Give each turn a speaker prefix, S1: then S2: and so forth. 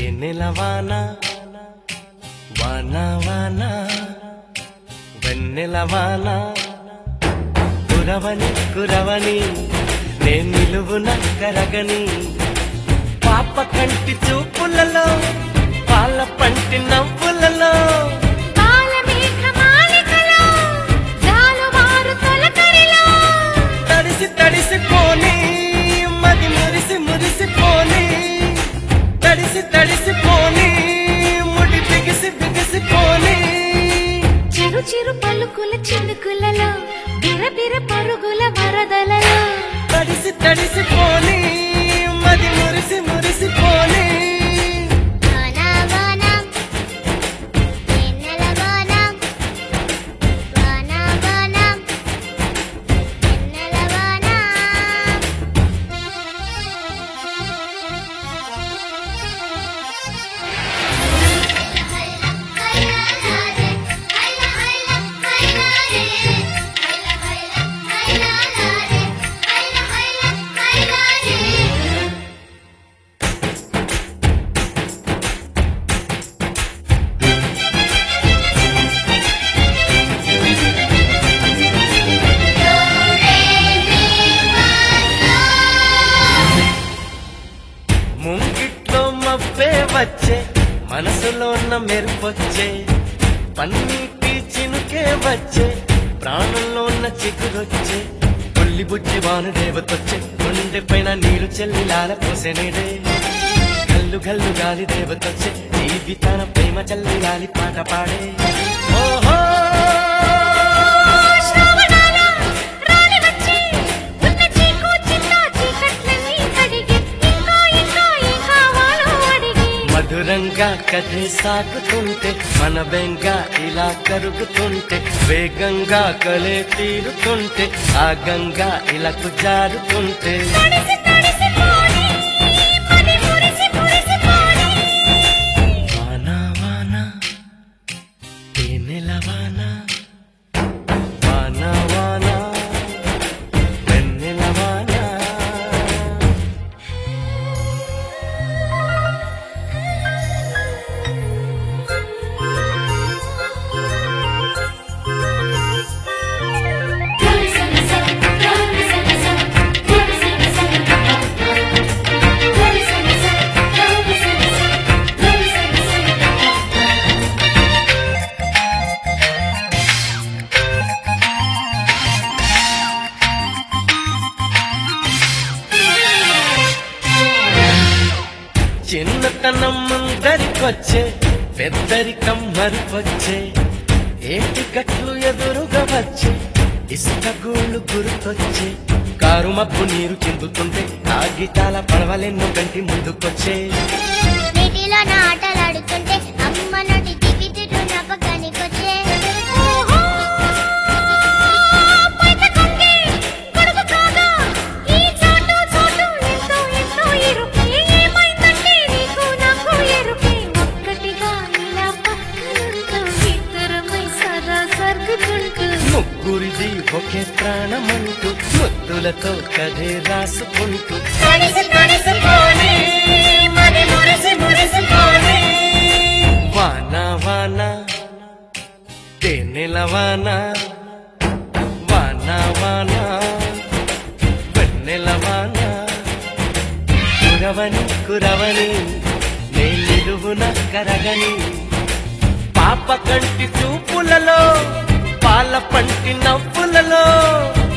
S1: తేనెల వాన వాన వాన వెన్నెల వాన కురవని కురవని నేను నిలువున కరగని పాప కంటి చూపులలో పాల పంటి నవ్వులలో
S2: బాలమేఘమాలికలో, జాలువారు తొలకరిలో,
S1: తడిసి తడిసిపోని మది మురిసి మురిసిపోని తడిసి తడిసిపోని ముడి బిగిసి బిగిసిపోని
S2: చిరు చిరు పలుకుల చినుకులలో బిరబిర పరుగుల వరదలలో
S1: తడిసి తడిసిపోని మది మురిసి మురిసిపోని ముంగిట్లో మబ్బే వచ్చే మనసులో ఉన్న మెరుపొచ్చే పన్నీటి చినుకే వచ్చే ప్రాణంలో ఉన్న చిగురొచ్చే పుల్లి బుజ్జి వాను దేవతొచ్చే గుండె పైన నీరు చెల్లి లాల పోసెనేడే గల్లు గల్లు గాలి దేవతొచ్చే జీవితాన ప్రేమ చల్లి గాలి పాట పాడే ఓహో
S2: శ్రావణాల రాణి వచ్చి ఉన్న చీకు చిన్న చీకట్లన్నీ కడిగి ఇంకా ఇంకా ఏం కావాలో అడిగి
S1: మధురంగా కథే సాగుతుంటే మన బెంగ ఇలా కరుగుతుంటే వేగంగా కలే తీరుతుంటే ఆ గంగా ఇలాకు జారుతుంటే
S2: తడిసి తడిసిపోని మది మురిసి మురిసిపోని
S1: వాన వాన తేనెల వాన వాన వాన వెన్నెల వాన చిన్నతనం ముందరికొచ్చే పెద్దరికం మరుపొచ్చే ఏటి గట్లు ఎదురుగా వచ్చే ఇసుక గూళ్ళు గుర్తొచ్చే కారు మబ్బు నీరు చిందుతుంటే కాగితాల పడవలెన్నో గంటి ముందుకొచ్చే
S3: నీటిలో నా ఆటలాడుతుంటే అమ్మ నటి టికెట్ నా పక్కనికొచ్చే
S2: ఓహో పైట కొంగి గొడుగు కాగా ఈ చాటు చాటు ఎంతో ఎంతో ఎరుపే ఏమైందంటే నీకు నాకు ఎరుపే ఒక్కటిగా ఇలా పక్కనుంటూ ఇద్దరమై సదా సర్దుకుంటూ
S1: ముగ్గురిది ఒకే ప్రాణమంటూ ముద్దులతో కథే రాసుకుంటూ
S2: తడిసి తడిసిపోని మది మురిసి మురిసిపోని
S1: వాన వాన తేనెల వాన వాన వాన వెన్నెల వాన కురవని కురవని నేనిలువున కరగని పాప కంటి చూపులలో పాల పంటి నవ్వులలో